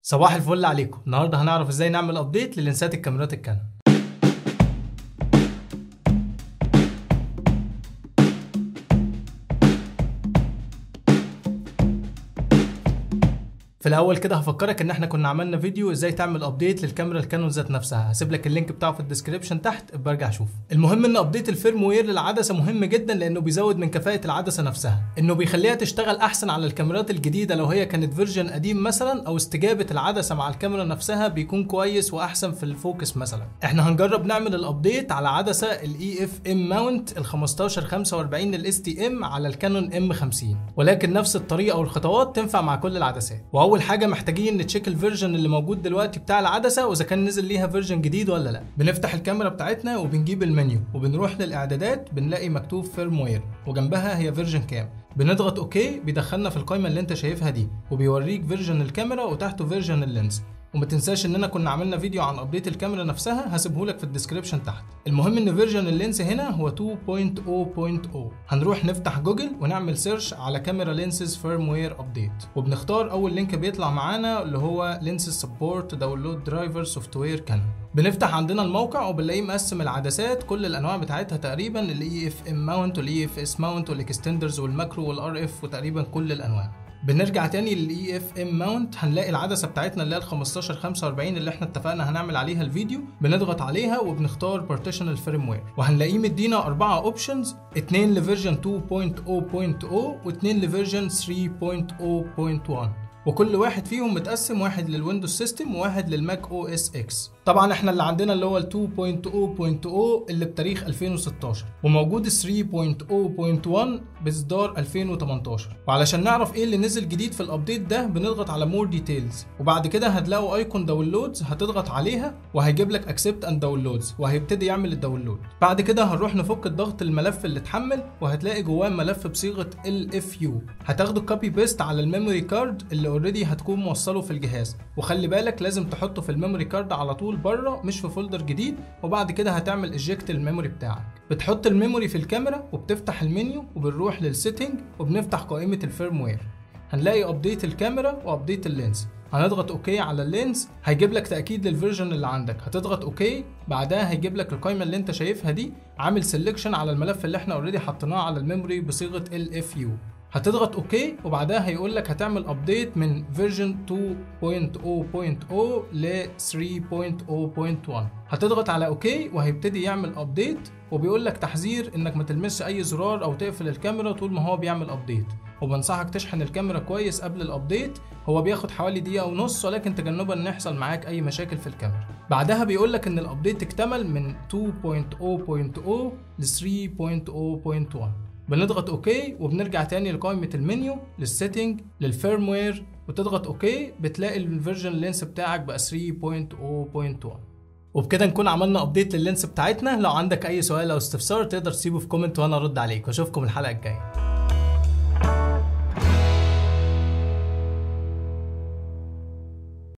صباح الفل عليكم النهارده هنعرف ازاي نعمل ابديت للينسات الكاميرات الكانون في الاول كده هفكرك ان احنا كنا عملنا فيديو ازاي تعمل ابديت للكاميرا الكانون ذات نفسها هسيب لك اللينك بتاعه في الديسكربشن تحت ابقى ارجع شوف المهم ان ابديت الفيرم وير للعدسه مهم جدا لانه بيزود من كفاءه العدسه نفسها انه بيخليها تشتغل احسن على الكاميرات الجديده لو هي كانت فيرجن قديم مثلا او استجابه العدسه مع الكاميرا نفسها بيكون كويس واحسن في الفوكس مثلا احنا هنجرب نعمل الابديت على عدسه الاي اف ام ماونت ال 1545 الاس تي ام على الكانون ام 50 ولكن نفس الطريقه والخطوات تنفع مع كل العدسات واول حاجه محتاجين نتشيك الفيرجن اللي موجود دلوقتي بتاع العدسه واذا كان نزل ليها فيرجن جديد ولا لا بنفتح الكاميرا بتاعتنا وبنجيب المنيو وبنروح للاعدادات بنلاقي مكتوب فيرم وير وجنبها هي فيرجن كام بنضغط اوكي بيدخلنا في القائمه اللي انت شايفها دي وبيوريك فيرجن الكاميرا وتحته فيرجن اللينز وما تنساش اننا كنا عملنا فيديو عن ابديت الكاميرا نفسها هسيبه لك في الديسكربشن تحت المهم ان فيرجن اللينس هنا هو 2.0.0 هنروح نفتح جوجل ونعمل سيرش على كاميرا لينسز فيرم وير ابديت وبنختار اول لينك بيطلع معانا اللي هو لينسز سبورت داونلود درايفر سوفت وير كانون بنفتح عندنا الموقع وبنلاقيه مقسم العدسات كل الانواع بتاعتها تقريبا الاي اف ام ماونت والاي اف اس ماونت والاكستندرز والماكرو والار اف وتقريبا كل الانواع بنرجع تاني للاي اف ام ماونت هنلاقي العدسه بتاعتنا اللي هي ال 1545 اللي احنا اتفقنا هنعمل عليها الفيديو بنضغط عليها وبنختار بارتيشنال فيرم وير وهنلاقيه مدينا اربعه اوبشنز اتنين لفيرجن 2.0.0 واتنين لفيرجن 3.0.1 وكل واحد فيهم متقسم واحد للويندوز سيستم وواحد للماك او اس اكس طبعا احنا اللي عندنا اللي هو ال 2.0.0 اللي بتاريخ 2016 وموجود ال 3.0.1 باصدار 2018 وعلشان نعرف ايه اللي نزل جديد في الابديت ده بنضغط على مور ديتيلز وبعد كده هتلاقوا ايكون داونلودز هتضغط عليها وهيجيب لك اكسبت اند داونلودز وهيبتدي يعمل الداونلود بعد كده هنروح نفك الضغط الملف اللي اتحمل وهتلاقي جواه ملف بصيغه ال اف يو هتاخده كوبي بيست على الميموري كارد اللي اوريدي هتكون موصله في الجهاز وخلي بالك لازم تحطه في الميموري كارد على طول بره مش في فولدر جديد وبعد كده هتعمل ايجكت الميموري بتاعك بتحط الميموري في الكاميرا وبتفتح المنيو وبنروح للسيتنج وبنفتح قائمه الفيرم وير هنلاقي ابديت الكاميرا وابديت اللينز هنضغط اوكي على اللينز هيجيب لك تاكيد للفيرجن اللي عندك هتضغط اوكي بعدها هيجيب لك القائمه اللي انت شايفها دي عامل سيلكشن علعلى الملف اللي احنا اوريدي حطيناه على الميموري بصيغه ال اف يو هتضغط اوكي وبعدها هيقول لك هتعمل ابديت من فيرجن 2.0.0 ل 3.0.1 هتضغط على اوكي وهيبتدي يعمل ابديت وبيقول لك تحذير انك ما تلمسش اي زرار او تقفل الكاميرا طول ما هو بيعمل ابديت وبنصحك تشحن الكاميرا كويس قبل الابديت هو بياخد حوالي دقيقه ونص ولكن تجنبا ان يحصل معاك اي مشاكل في الكاميرا بعدها بيقول لك ان الابديت اكتمل من 2.0.0 ل 3.0.1 بنضغط اوكي وبنرجع تاني لقائمة المنيو للسيتنج للفيرموير وتضغط اوكي بتلاقي الفيرجن لينس بتاعك بقى 3.0.1 وبكده نكون عملنا ابديت لللينس بتاعتنا لو عندك اي سؤال او استفسار تقدر تسيبه في كومنت وانا ارد عليك واشوفكم الحلقة الجاية